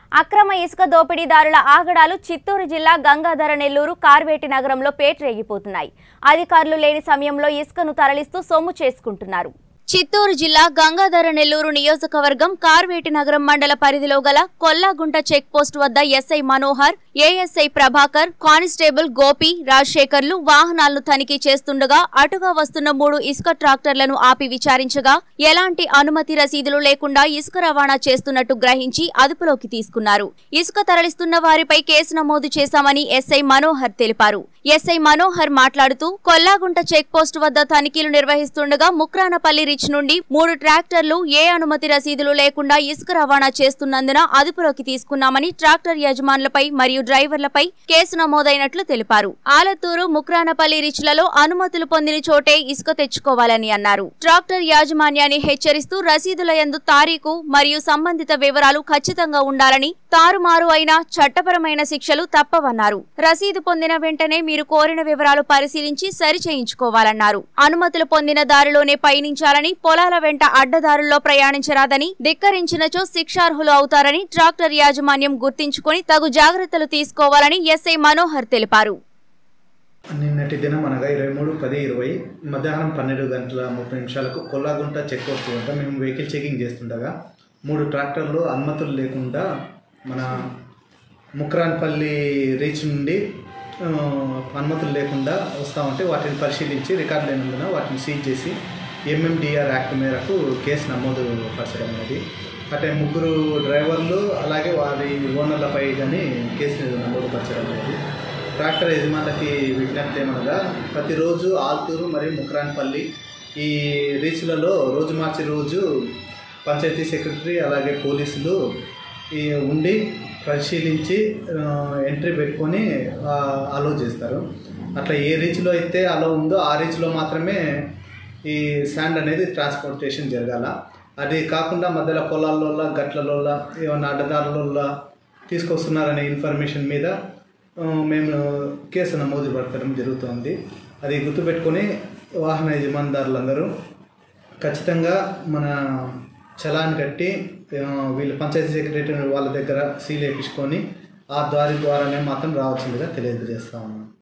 అక్రమ ఇసుక దోపిడీదారుల ఆగడాలు చిత్తూరు జిల్లా గంగాధర నెల్లూరు కార్వేటి నగరంలో పేటరేగిపోతున్నాయి అధికారులు లేని సమయంలో ఇసుకను తరలిస్తూ సొమ్ము చేసుకుంటున్నారు చిత్తూరు జిల్లా గంగాధర నెల్లూరు నియోజకవర్గం కార్వేటి నగరం మండల పరిధిలో గల కొల్లాగుంట చెక్ పోస్ట్ వద్ద SI Manohar ASI Prabhakar constable Gopi రాజశేఖర్లు వాహనాలను తనిఖీ చేస్తుండగా అటుగా వస్తున్న మూడు ఇసుక ట్రాక్టర్లను ఆపి విచారించగా ఎలాంటి అనుమతి రసీదులు లేకుండా ఇసుక రవాణా చేస్తున్నట్టు గ్రహించి అదుపులోకి తీసుకున్నారు ఇసుక తరలిస్తున్న వారిపై కేసు నమోదు చేశామని ఎస్ఐ మనోహర్ తెలిపారు ఎస్ఐ మనోహర్ మాట్లాడుతూ కొల్లాగుంట చెక్ పోస్ట్ వద్ద తనిఖీలు నిర్వహిస్తుండగా ముక్రానపల్లి రిచ్ నుండి మూడు ట్రాక్టర్లు ఏ అనుమతి రసీదులు లేకుండా ఇసుక రవాణా చేస్తున్నందున అదుపులోకి తీసుకున్నామని ట్రాక్టర్ యజమానులపై మరియు డ్రైవర్లపై కేసు నమోదైనట్లు తెలిపారు ఆలత్తూరు ముక్రానపల్లి రిచ్లలో అనుమతులు పొందిన చోటే ఇసుక తెచ్చుకోవాలని అన్నారు ట్రాక్టర్ యాజమాన్యాన్ని హెచ్చరిస్తూ రసీదుల యందు తారీఖు మరియు సంబంధిత వివరాలు ఖచ్చితంగా ఉండాలని తారుమారు అయిన చట్టపరమైన శిక్షలు తప్పవన్నారు రసీదు పొందిన వెంటనే మీరు కోరిన వివరాలు పరిశీలించి సరి చేయించుకోవాలన్నారు అనుమతులు పొందిన దారిలోనే పయనించాలని పొలాల వెంట అడ్డదారుల్లో ప్రయాణించరాదని ధిక్కరించినచో శిక్షార్హులు అవుతారని ట్రాక్టర్ యాజమాన్యం గుర్తించుకొని తగు జాగ్రత్తలు తీసుకోవాలని ఎస్ఐ మనోహర్ తెలిపారు నిన్నటి దినం అనగా ఇరవై మూడు పది ఇరవై మధ్యాహ్నం పన్నెండు గంటల ముప్పై నిమిషాలకు కొల్లాగుంట చెక్ పోస్ట్ వద్ద మేము వెహికల్ చెకింగ్ చేస్తుండగా మూడు ట్రాక్టర్లు అనుమతులు లేకుండా మన ముక్రాన్పల్లి రీచ్ నుండి ఆ, అనుమతులు లేకుండా వస్తూ ఉంటే వాటిని పరిశీలించి రికార్డు లేనందున వాటిని సీజ్ చేసి ఎంఎండిఆర్ యాక్ట్ మేరకు కేసు నమోదు పరచడం అనేది అంటే ముగ్గురు డ్రైవర్లు అలాగే వారి ఓనర్లపై కానీ కేసు నమోదు పరచడం అనేది ట్రాక్టర్ యజమానులకి విజ్ఞప్తి ఏమనగా ప్రతిరోజు ఆల్తూరు మరియు ముక్రాన్పల్లి ఈ రీచ్లలో రోజు మార్చి రోజు పంచాయతీ సెక్రటరీ అలాగే పోలీసులు ఈ ఉండి పరిశీలించి ఆ, ఎంట్రీ పెట్టుకొని ఆ, అలో చేస్తారు అట్లా ఏ రీచ్లో అయితే అలో ఉందో ఆ రీచ్లో మాత్రమే ఈ శాండ్ అనేది ట్రాన్స్పోర్టేషన్ జరగాల అది కాకుండా మధ్యలో పొలాల్లో గట్లలో ఏమన్నా అడ్డదారులలో తీసుకొస్తున్నారనే ఇన్ఫర్మేషన్ మీద ఆ, మేము కేసు నమోదు పడటం జరుగుతుంది అది గుర్తుపెట్టుకొని వాహన యజమానిదారులందరూ ఖచ్చితంగా మన చలాన్ కట్టి ఆ, వీళ్ళు పంచాయతీ సెక్రటరీ వాళ్ళ దగ్గర సీల్ వేయించుకొని ఆ దారి ద్వారానే మాత్రం రావాల్సిందిగా తెలియజేస్తా ఉన్నాం